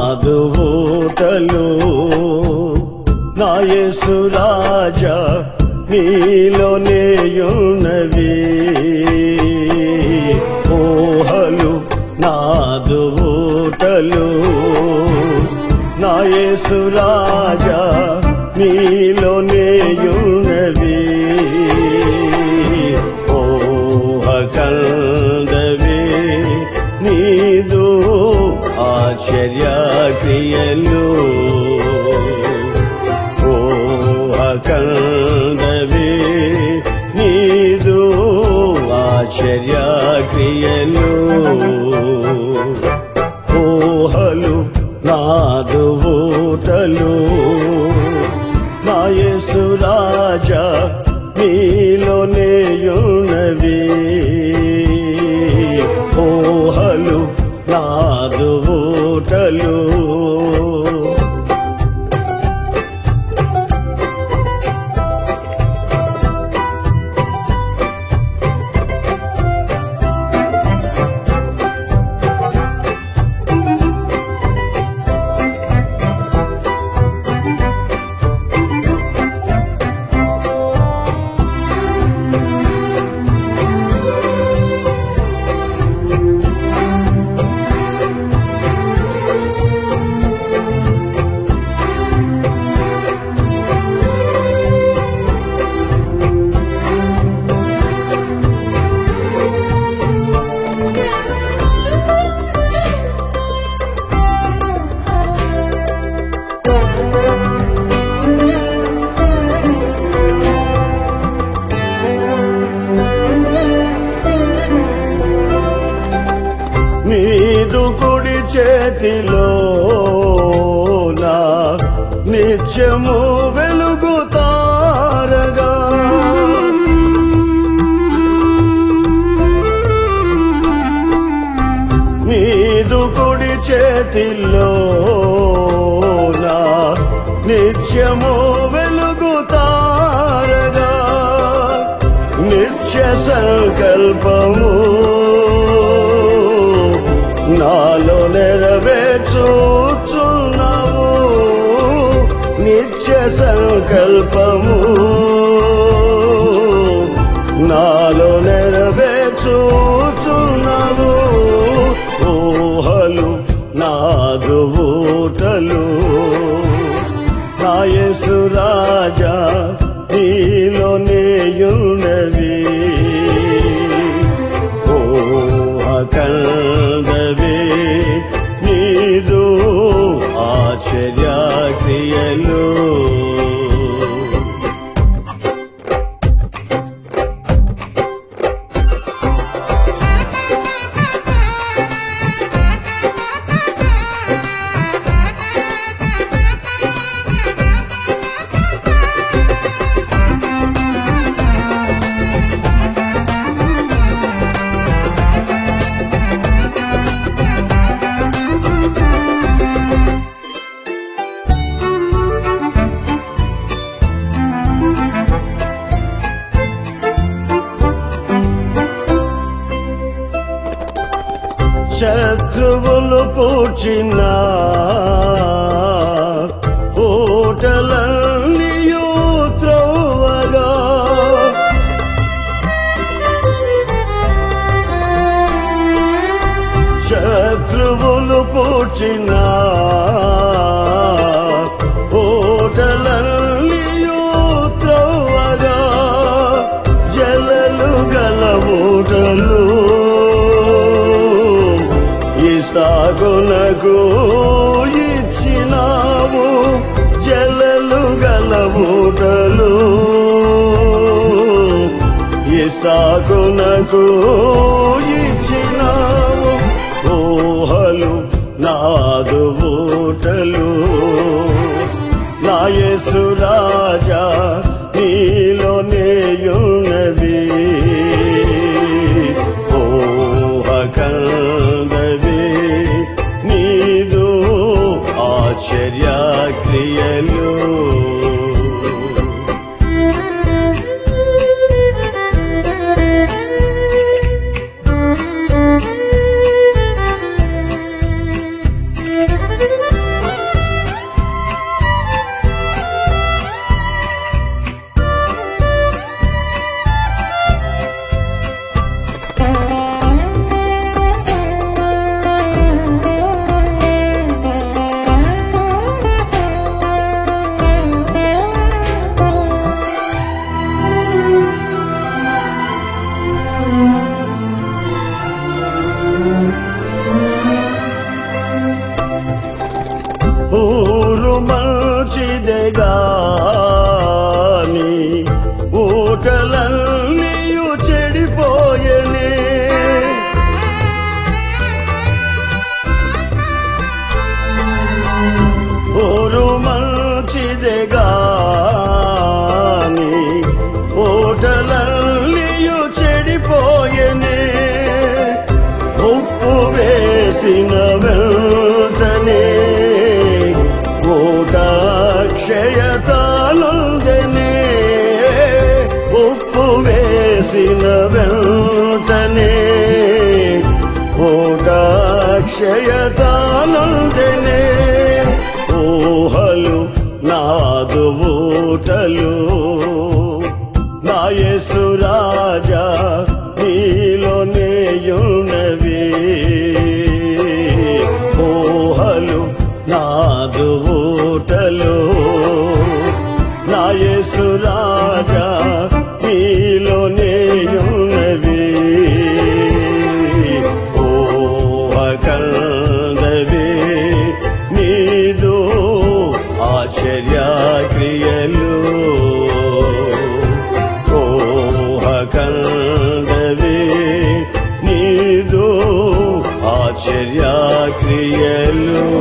నాదు ఊటలు నా యేసు రాజా నీలోనేయున్నవి ఊహలు నాదు ఊటలు నా యేసు రాజా నీలోనేయున్నవి ఊహ కందవే నీదు ఆశ్చర్య క్రియలు ఊహ కందవే నీదు ఆశ్చర్య క్రియలు ఊహలు నాదు ఊటలు నా యేసు రాజా నీలోనేయున్నవి ఊహలు నాదు ఊటలు నీదు కుడి చేతిలో నా నిత్యము వెలుగుతారగా నీదు కుడి చేతిలో నా నిత్యము వెలుగుతారగా నిత్య సంకల్పము నాలో నెరవేర్చుచున్నావు నిత్య సంకల్పము నాలో నెరవేర్చుచున్నావు ఊహలు నాదు ఊటలు నా యేసు రాజా నీలోనేయున్నవి ఊహ కందవే నీదు ఆశ్చర్య క్రియలు శత్రువులు పూచిన ఓటలన్నీయు త్రోవగా శత్రువులు పూచిన ఓటలన్నీయు త్రోవగా జలలు గల ఓటలు ఇసాగునకు ఇచ్చినావు జలలు గల ఊటలు ఇసాగునకు ఇచ్చినావు ఊహలు నాదు ఊటలు నా యేసు రాజా నీలోనేయున్నవి ఊహ కందవి నీదు ఆశ్చర్య క్రియలు Thank you. చేసిన వెంటనే ఓటాక్షయతానందనే ఊహలు నాదు ఊటలు నాయసు రాజా నీలోనేయున్నవి ఊహలు నాదు ఊటలు నాయసు రాజా నీలోనేయున్నవి ఊహకందవి నీదు ఆశ్చర్య క్రియలు ఊహకందవి నీదు ఆశ్చర్య క్రియలు